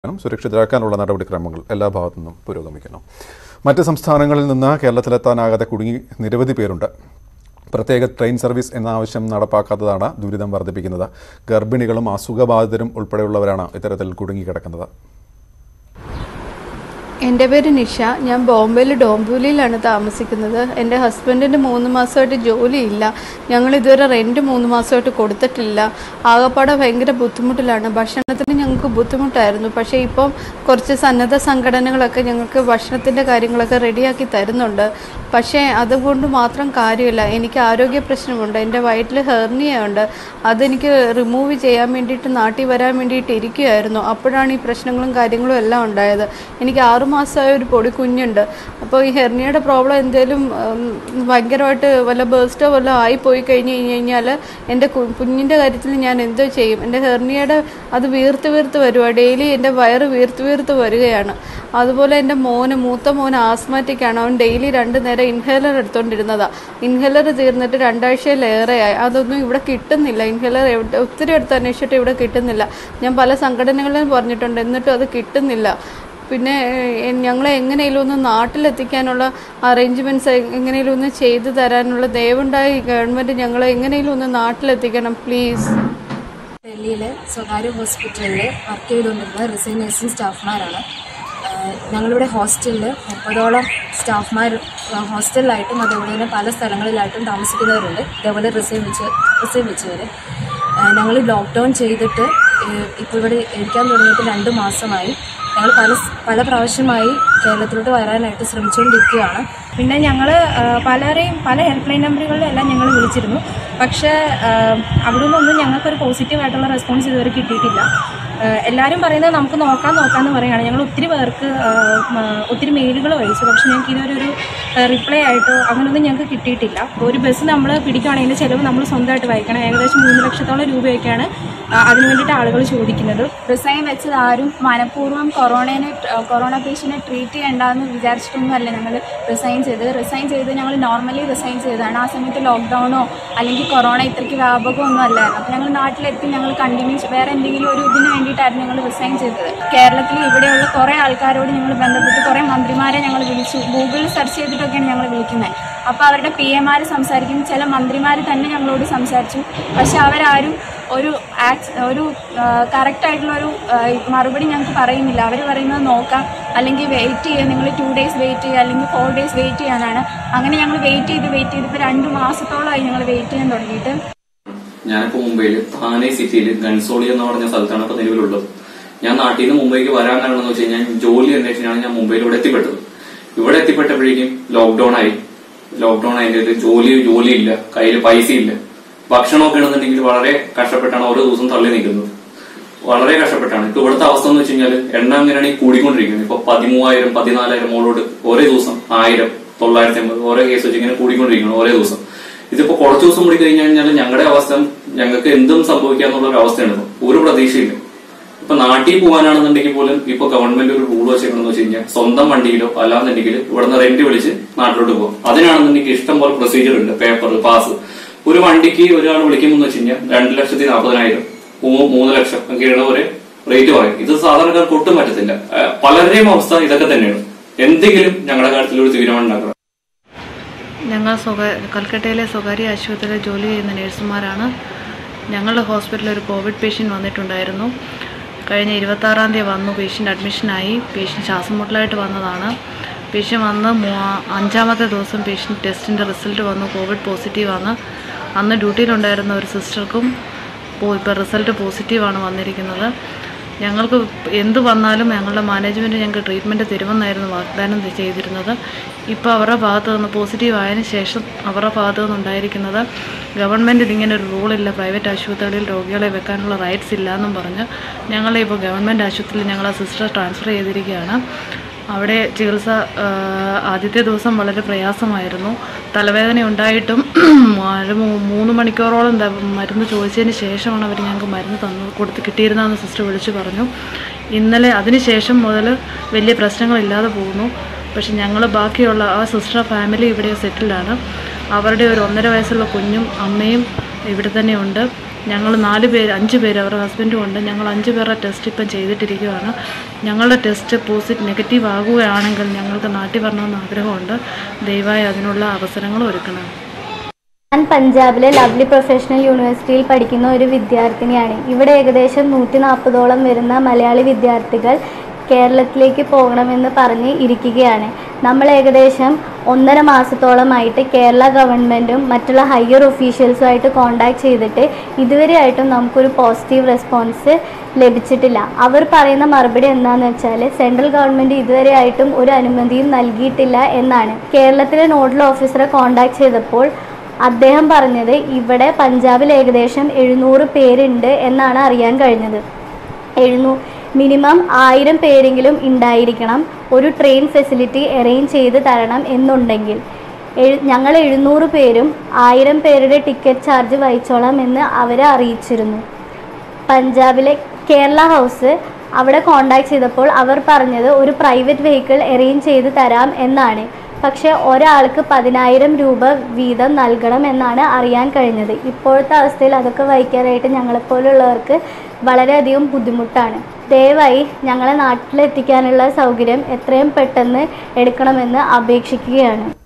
സുരക്ഷിതരാക്കാനുള്ള നടപടിക്രമങ്ങൾ എല്ലാ ഭാഗത്തു നിന്നും പുരോഗമിക്കുന്നു മറ്റ് സംസ്ഥാനങ്ങളിൽ നിന്ന് കേരളത്തിലെത്താനാകാതെ കുടുങ്ങി നിരവധി പേരുണ്ട് പ്രത്യേക ട്രെയിൻ സർവീസ് എന്ന ആവശ്യം നടപ്പാക്കാത്തതാണ് ദുരിതം വർദ്ധിപ്പിക്കുന്നത് ഗർഭിണികളും അസുഖബാധിതരും ഉൾപ്പെടെയുള്ളവരാണ് ഇത്തരത്തിൽ കുടുങ്ങിക്കിടക്കുന്നത് എൻ്റെ പേര് നിഷ ഞാൻ ബോംബെയിൽ ഡോംബൂലിയിലാണ് താമസിക്കുന്നത് എൻ്റെ ഹസ്ബൻഡിന് മൂന്ന് മാസമായിട്ട് ജോലിയില്ല ഞങ്ങൾ ഇതുവരെ റെൻറ്റ് മൂന്ന് മാസമായിട്ട് കൊടുത്തിട്ടില്ല ആകപ്പാടെ ഭയങ്കര ബുദ്ധിമുട്ടിലാണ് ഭക്ഷണത്തിന് ഞങ്ങൾക്ക് ബുദ്ധിമുട്ടായിരുന്നു പക്ഷേ ഇപ്പം കുറച്ച് സന്നദ്ധ സംഘടനകളൊക്കെ ഞങ്ങൾക്ക് ഭക്ഷണത്തിൻ്റെ കാര്യങ്ങളൊക്കെ റെഡിയാക്കി തരുന്നുണ്ട് പക്ഷേ അതുകൊണ്ട് മാത്രം കാര്യമില്ല എനിക്ക് ആരോഗ്യ പ്രശ്നമുണ്ട് എൻ്റെ വയറ്റിൽ ഹെർണിയുണ്ട് അതെനിക്ക് റിമൂവ് ചെയ്യാൻ വേണ്ടിയിട്ട് നാട്ടിൽ വരാൻ വേണ്ടിയിട്ട് ഇരിക്കുകയായിരുന്നു അപ്പോഴാണ് ഈ പ്രശ്നങ്ങളും കാര്യങ്ങളും എല്ലാം ഉണ്ടായത് എനിക്ക് ആറുമാസമായ ഒരു പൊടി കുഞ്ഞുണ്ട് അപ്പോൾ ഈ ഹെർണിയുടെ പ്രോബ്ലം എന്തേലും ഉം, ഭയങ്കരമായിട്ട് വല്ല ബേസ്റ്റോ വല്ല ആയിപ്പോയി കഴിഞ്ഞ് കഴിഞ്ഞ് കഴിഞ്ഞാൽ എൻ്റെ കു- കുഞ്ഞിൻ്റെ കാര്യത്തിൽ ഞാൻ എന്തോ ചെയ്യും എൻ്റെ ഹെർണിയുടെ അത് വീർത്ത് വീർത്ത് വരുക ഡെയിലി എൻ്റെ വയറ് വീർത്ത് വീർത്ത് വരികയാണ് അതുപോലെ എൻ്റെ മോന് മൂത്ത മോന് ആസ്മാറ്റിക് ആണ് അവൻ ഡെയിലി രണ്ട് നേരം ഇൻഹേലർ എടുത്തുകൊണ്ടിരുന്നതാണ് ഇൻഹേലർ തീർന്നിട്ട് രണ്ടാഴ്ചയിലേറെയായി അതൊന്നും ഇവിടെ കിട്ടുന്നില്ല ഇൻഹേലർ എവിടെ ഒത്തിരി എടുത്ത് അന്വേഷിച്ചിട്ട് ഇവിടെ കിട്ടുന്നില്ല ഞാൻ പല സംഘടനകളിലും പറഞ്ഞിട്ടുണ്ട് എന്നിട്ടും അത് കിട്ടുന്നില്ല പിന്നെ ഏഹ്, ഞങ്ങളെ എങ്ങനെയും ഒന്ന് നാട്ടിലെത്തിക്കാനുള്ള അറേഞ്ച്മെൻറ്റ്സ് എങ്ങനെയും ഒന്ന് ചെയ്തു തരാനുള്ള ദയവുണ്ടായി ഗവൺമെൻറ് ഞങ്ങളെ എങ്ങനെയും ഒന്ന് നാട്ടിലെത്തിക്കണം പ്ലീസ് ഡൽഹിയിലെ സ്വകാര്യ ഹോസ്പിറ്റലിൽ വർക്ക് ചെയ്തുകൊണ്ടിരുന്ന റിസൈൻ നഴ്സിംഗ് സ്റ്റാഫ്മാരാണ് ആഹ് ഞങ്ങളിവിടെ ഹോസ്റ്റലിൽ മുപ്പതോളം സ്റ്റാഫ്മാർ ഹോസ്റ്റലിലായിട്ടും അതേപോലെ തന്നെ പല സ്ഥലങ്ങളിലായിട്ടും താമസിക്കുന്നവരുണ്ട് ഇതേപോലെ റിസൈൻ വെച്ച് റിസൈൻ വെച്ചവർ ഞങ്ങൾ ലോക്ക്ഡൗൺ ചെയ്തിട്ട് ഇപ്പോൾ ഇവിടെ ഇരിക്കാൻ തുടങ്ങിയിട്ട് രണ്ട് മാസമായി ഞങ്ങൾ പല സ്- പല പ്രാവശ്യമായി കേരളത്തിലോട്ട് വരാനായിട്ട് ശ്രമിച്ചുകൊണ്ടിരിക്കുകയാണ് പിന്നെ ഞങ്ങൾ പലരെയും പല ഹെൽപ്പ് ലൈൻ നമ്പറുകളിലെല്ലാം ഞങ്ങൾ വിളിച്ചിരുന്നു പക്ഷേ അവിടെ നിന്നൊന്നും ഞങ്ങൾക്കൊരു പോസിറ്റീവ് ആയിട്ടുള്ള റെസ്പോൺസ് ഇതുവരെ കിട്ടിയിട്ടില്ല ആ, എല്ലാവരും പറയുന്നത് നമുക്ക് നോക്കാം നോക്കാമെന്ന് പറയുകയാണ് ഞങ്ങൾ ഒത്തിരി പേർക്ക് ആ, മ, ഒത്തിരി മെയിലുകൾ അയച്ചു പക്ഷേ ഞങ്ങൾക്ക് ഇതുവരെ ഒരു റിപ്ലൈ ആയിട്ടോ അങ്ങനെയൊന്നും ഞങ്ങൾക്ക് കിട്ടിയിട്ടില്ല ഒരു ബസ് നമ്മൾ പിടിക്കുകയാണെങ്കിൽ ചിലവ് നമ്മൾ സ്വന്തമായിട്ട് വായിക്കണം ഏകദേശം മൂന്ന് ലക്ഷത്തോളം രൂപയൊക്കെയാണ് ആ, അതിന് വേണ്ടിയിട്ട് ആളുകൾ ചോദിക്കുന്നത് റിസൈൻ വെച്ചത് ആരും മനഃപൂർവ്വം കൊറോണയെ കൊറോണ പേഷ്യനെ ട്രീറ്റ് ചെയ്യേണ്ടെന്ന് വിചാരിച്ചിട്ടൊന്നും അല്ല ഞങ്ങൾ റിസൈൻ ചെയ്തത് റിസൈൻ ചെയ്ത് ഞങ്ങൾ നോർമലി റിസൈൻ ചെയ്തതാണ് ആ സമയത്ത് ലോക്ക്ഡൗണോ അല്ലെങ്കിൽ കൊറോണ ഇത്രയ്ക്ക് വ്യാപകമൊന്നും അല്ലായിരുന്നു അപ്പോൾ ഞങ്ങൾ നാട്ടിലെത്തി ഞങ്ങൾ കണ്ടിന്യൂ വേറെ എന്തെങ്കിലും ഒരു ഇതിന് വേണ്ടിയിട്ടായിരുന്നു ഞങ്ങൾ റിസൈൻ ചെയ്തത് കേരളത്തിൽ ഇവിടെയുള്ള കുറേ ആൾക്കാരോട് ഞങ്ങൾ ബന്ധപ്പെട്ട് കുറേ മന്ത്രിമാരെ ഞങ്ങൾ വിളിച്ചു ഗൂഗിളിൽ സെർച്ച് ചെയ്തിട്ടൊക്കെയാണ് ഞങ്ങൾ വിളിക്കുന്നത് അപ്പോൾ അവരുടെ പി എമാർ സംസാരിക്കും ചില മന്ത്രിമാർ തന്നെ ഞങ്ങളോട് സംസാരിച്ചു പക്ഷെ അവരാരും ഒരു ആക്സ് ഒരു കറക്റ്റ് ആയിട്ടുള്ള ഒരു ആ, മറുപടി ഞങ്ങൾക്ക് പറയുന്നില്ല അവർ പറയുന്നത് നോക്കാം അല്ലെങ്കിൽ വെയിറ്റ് ചെയ്യുക നിങ്ങൾ ടു ഡേയ്സ് വെയിറ്റ് ചെയ്യുക അല്ലെങ്കിൽ ഫോർ ഡേയ്സ് വെയിറ്റ് ചെയ്യാനാണ് അങ്ങനെ ഞങ്ങൾ വെയിറ്റ് ചെയ്ത് വെയിറ്റ് ചെയ്ത് ഇപ്പോൾ രണ്ട് മാസത്തോളമായി ഞങ്ങൾ വെയിറ്റ് ചെയ്യാൻ തുടങ്ങിയിട്ട് ഞാനിപ്പോ മുംബൈയിൽ താനെ സിറ്റിയിൽ ഗൺസോളി എന്ന് പറഞ്ഞ സ്ഥലത്താണ് ഇപ്പൊ നിലവിലുള്ളത് ഞാൻ നാട്ടിൽ നിന്ന് മുംബൈക്ക് വരാൻ കാരണം എന്ന് വെച്ച് കഴിഞ്ഞാൽ ജോലി അന്വേഷിച്ചാണ് ഞാൻ മുംബൈയിൽ ഇവിടെ എത്തിപ്പെട്ടത് ഇവിടെ എത്തിപ്പെട്ടപ്പോഴേക്കും ലോക്ക്ഡൌൺ ആയി ലോക്ക്ഡൌൺ ആയതിന്റെ ജോലി ജോലിയില്ല കയ്യിൽ പൈസ ഇല്ല ഭക്ഷണമൊക്കെ ആണെന്നുണ്ടെങ്കിൽ വളരെ കഷ്ടപ്പെട്ടാണ് ഓരോ ദിവസം തള്ളി നിൽക്കുന്നത് വളരെ കഷ്ടപ്പെട്ടാണ് ഇപ്പൊ ഇവിടുത്തെ അവസ്ഥ എന്ന് വെച്ച് കഴിഞ്ഞാൽ എണ്ണ അങ്ങനെയാണ് ഈ കൂടിക്കൊണ്ടിരിക്കുന്നത് ഇപ്പൊ പതിമൂവായിരം പതിനാലായിരം മോളോട് ഓരോ ദിവസം ആയിരം തൊള്ളായിരത്തി അമ്പത് ഓരോ കേസ് വെച്ച് ഇങ്ങനെ കൂടിക്കൊണ്ടിരിക്കുന്നു ഓരോ ദിവസം ഇതിപ്പോ കുറച്ച് ദിവസം കൂടി കഴിഞ്ഞു കഴിഞ്ഞാൽ ഞങ്ങളുടെ അവസ്ഥ ഞങ്ങൾക്ക് എന്തും സംഭവിക്കാന്നുള്ള ഒരു അവസ്ഥയാണ് ഇപ്പൊ ഒരു പ്രതീക്ഷയില്ല ഇപ്പൊ നാട്ടിൽ പോകാനാണെന്നുണ്ടെങ്കിൽ പോലും ഇപ്പൊ ഗവൺമെന്റ് ഒരു റൂൾ വെച്ചേക്കണമെന്ന് വെച്ച് കഴിഞ്ഞാൽ സ്വന്തം വണ്ടിയിലോ അല്ലാന്നുണ്ടെങ്കിൽ ഇവിടുന്ന് റെന്റ് വിളിച്ച് നാട്ടിലോട്ട് പോകും അതിനാണെന്നുണ്ടെങ്കിൽ ഇഷ്ടം പോലെ പ്രൊസീജിയർ ഉണ്ട് പേപ്പർ പാസ് ഒരു വണ്ടിക്ക് ഒരാൾ വിളിക്കുമ്പോൾ വെച്ച് കഴിഞ്ഞാൽ രണ്ട് ലക്ഷത്തി നാൽപ്പതിനായിരം മൂ- മൂന്ന് ലക്ഷം ഒക്കെയാണ് ഒരു റേറ്റ് പറയും ഇത് സാധാരണക്കാർക്ക് ഒട്ടും പറ്റത്തില്ല ആ, പലരുടെയും അവസ്ഥ ഇതൊക്കെ തന്നെയാണ് എന്തെങ്കിലും ഞങ്ങളുടെ കാര്യത്തിൽ ഒരു തീരുമാനം ഉണ്ടാക്കണം ഞങ്ങൾ സ്വകാ കൽക്കട്ടയിലെ സ്വകാര്യ ആശുപത്രിയിൽ ജോലി ചെയ്യുന്ന നഴ്സുമാരാണ് ഞങ്ങളുടെ ഹോസ്പിറ്റലിൽ ഒരു കോവിഡ് പേഷ്യൻ്റ് വന്നിട്ടുണ്ടായിരുന്നു കഴിഞ്ഞ ഇരുപത്താറാം തീയതി വന്നു പേഷ്യൻ്റ് അഡ്മിഷനായി പേഷ്യൻ്റ് ശ്വാസം മുട്ടലായിട്ട് വന്നതാണ് പേഷ്യൻ്റ് വന്ന് മൂ- അഞ്ചാമത്തെ ദിവസം പേഷ്യൻ്റ് ടെസ്റ്റിൻ്റെ റിസൾട്ട് വന്നു കോവിഡ് പോസിറ്റീവാണ് അന്ന് ഡ്യൂട്ടിയിലുണ്ടായിരുന്ന ഒരു സിസ്റ്റർക്കും ഇപ്പോൾ റിസൾട്ട് പോസിറ്റീവാണ് വന്നിരിക്കുന്നത് ഞങ്ങൾക്ക് എന്ത് വന്നാലും ഞങ്ങളുടെ മാനേജ്മെൻറ്റ് ഞങ്ങൾക്ക് ട്രീറ്റ്മെൻറ്റ് തരുമെന്നായിരുന്നു വാഗ്ദാനം ചെയ്തിരുന്നത് ഇപ്പോൾ അവരുടെ ഭാഗത്ത് നിന്ന് പോസിറ്റീവ് ആയതിനു ശേഷം അവരുടെ ഭാഗത്ത് നിന്നുണ്ടായിരിക്കുന്നത് ഗവൺമെൻറ് ഇങ്ങനെ ഒരു റൂളില്ല പ്രൈവറ്റ് ആശുപത്രികളിൽ രോഗികളെ വെക്കാനുള്ള റൈറ്റ്സ് ഇല്ല എന്നും പറഞ്ഞ് ഞങ്ങളെ ഇപ്പോൾ ഗവൺമെൻറ് ആശുപത്രിയിൽ ഞങ്ങളെ സിസ്റ്റർ ട്രാൻസ്ഫർ ചെയ്തിരിക്കുകയാണ് അവിടെ ചികിത്സ ആ, ആദ്യത്തെ ദിവസം വളരെ പ്രയാസമായിരുന്നു തലവേദന ഉണ്ടായിട്ടും ഒരു മൂ- മൂന്ന് മണിക്കൂറോളം ദ- മരുന്ന് ചോദിച്ചതിന് ശേഷമാണ് അവർ ഞങ്ങൾക്ക് മരുന്ന് തന്നു കൊടുത്ത് കിട്ടിയിരുന്നതെന്ന് സിസ്റ്റർ വിളിച്ചു പറഞ്ഞു ഇന്നലെ അതിന് ശേഷം മുതൽ വലിയ പ്രശ്നങ്ങളില്ലാതെ പോകുന്നു പക്ഷെ ഞങ്ങൾ ബാക്കിയുള്ള ആ സിസ്റ്റർ ഫാമിലി ഇവിടെ സെറ്റിൽഡാണ് അവരുടെ ഒരു ഒന്നര വയസ്സുള്ള കുഞ്ഞും അമ്മയും ഇവിടെ തന്നെ ഉണ്ട് ഞങ്ങൾ നാല് പേര് അഞ്ച് പേര് അവരുടെ ഹസ്ബൻഡും ഉണ്ട് ഞങ്ങൾ അഞ്ച് പേരുടെ ടെസ്റ്റ് ഇപ്പം ചെയ്തിട്ടിരിക്കുകയാണ് ഞങ്ങളുടെ ടെസ്റ്റ് പോസിറ്റീവ് നെഗറ്റീവ് ആകുകയാണെങ്കിൽ ഞങ്ങൾക്ക് നാട്ടിൽ വരണമെന്ന് ആഗ്രഹമുണ്ട് ദയവായി അതിനുള്ള അവസരങ്ങൾ ഒരുക്കണം ഞാൻ പഞ്ചാബിലെ ലവ്ലി പ്രൊഫഷണൽ യൂണിവേഴ്സിറ്റിയിൽ പഠിക്കുന്ന ഒരു വിദ്യാർത്ഥിനിയാണ് ഇവിടെ ഏകദേശം നൂറ്റി നാൽപ്പതോളം വരുന്ന മലയാളി വിദ്യാർത്ഥികൾ കേരളത്തിലേക്ക് പോകണമെന്ന് പറഞ്ഞ് ഇരിക്കുകയാണ് നമ്മൾ ഏകദേശം ഒന്നര മാസത്തോളമായിട്ട് കേരള ഗവൺമെൻറ്റും മറ്റുള്ള ഹയർ ഒഫീഷ്യൽസുമായിട്ട് കോണ്ടാക്ട് ചെയ്തിട്ട് ഇതുവരെയായിട്ടും നമുക്കൊരു പോസിറ്റീവ് റെസ്പോൺസ് ലഭിച്ചിട്ടില്ല അവർ പറയുന്ന മറുപടി എന്താണെന്ന് വെച്ചാൽ സെൻട്രൽ ഗവൺമെൻറ് ഇതുവരെയായിട്ടും ഒരു അനുമതിയും നൽകിയിട്ടില്ല എന്നാണ് കേരളത്തിലെ നോഡൽ ഓഫീസറെ കോണ്ടാക്ട് ചെയ്തപ്പോൾ അദ്ദേഹം പറഞ്ഞത് ഇവിടെ പഞ്ചാബിൽ ഏകദേശം എഴുന്നൂറ് പേരുണ്ട് എന്നാണ് അറിയാൻ കഴിഞ്ഞത് എഴുന്നൂ മിനിമം ആയിരം പേരെങ്കിലും ഉണ്ടായിരിക്കണം ഒരു ട്രെയിൻ ഫെസിലിറ്റി അറേഞ്ച് ചെയ്ത് തരണം എന്നുണ്ടെങ്കിൽ എഴു ഞങ്ങൾ എഴുന്നൂറ് പേരും ആയിരം പേരുടെ ടിക്കറ്റ് ചാർജ് വഹിച്ചോളാം എന്ന് അവരെ അറിയിച്ചിരുന്നു പഞ്ചാബിലെ കേരള ഹൗസ് അവിടെ കോണ്ടാക്ട് ചെയ്തപ്പോൾ അവർ പറഞ്ഞത് ഒരു പ്രൈവറ്റ് വെഹിക്കിൾ അറേഞ്ച് ചെയ്ത് തരാം എന്നാണ് പക്ഷേ ഒരാൾക്ക് പതിനായിരം രൂപ വീതം നൽകണം എന്നാണ് അറിയാൻ കഴിഞ്ഞത് ഇപ്പോഴത്തെ അവസ്ഥയിൽ അതൊക്കെ വഹിക്കാനായിട്ട് ഞങ്ങളെപ്പോലുള്ളവർക്ക് വളരെയധികം ബുദ്ധിമുട്ടാണ് ദയവായി ഞങ്ങളെ നാട്ടിലെത്തിക്കാനുള്ള സൗകര്യം എത്രയും പെട്ടെന്ന് എടുക്കണമെന്ന് അപേക്ഷിക്കുകയാണ്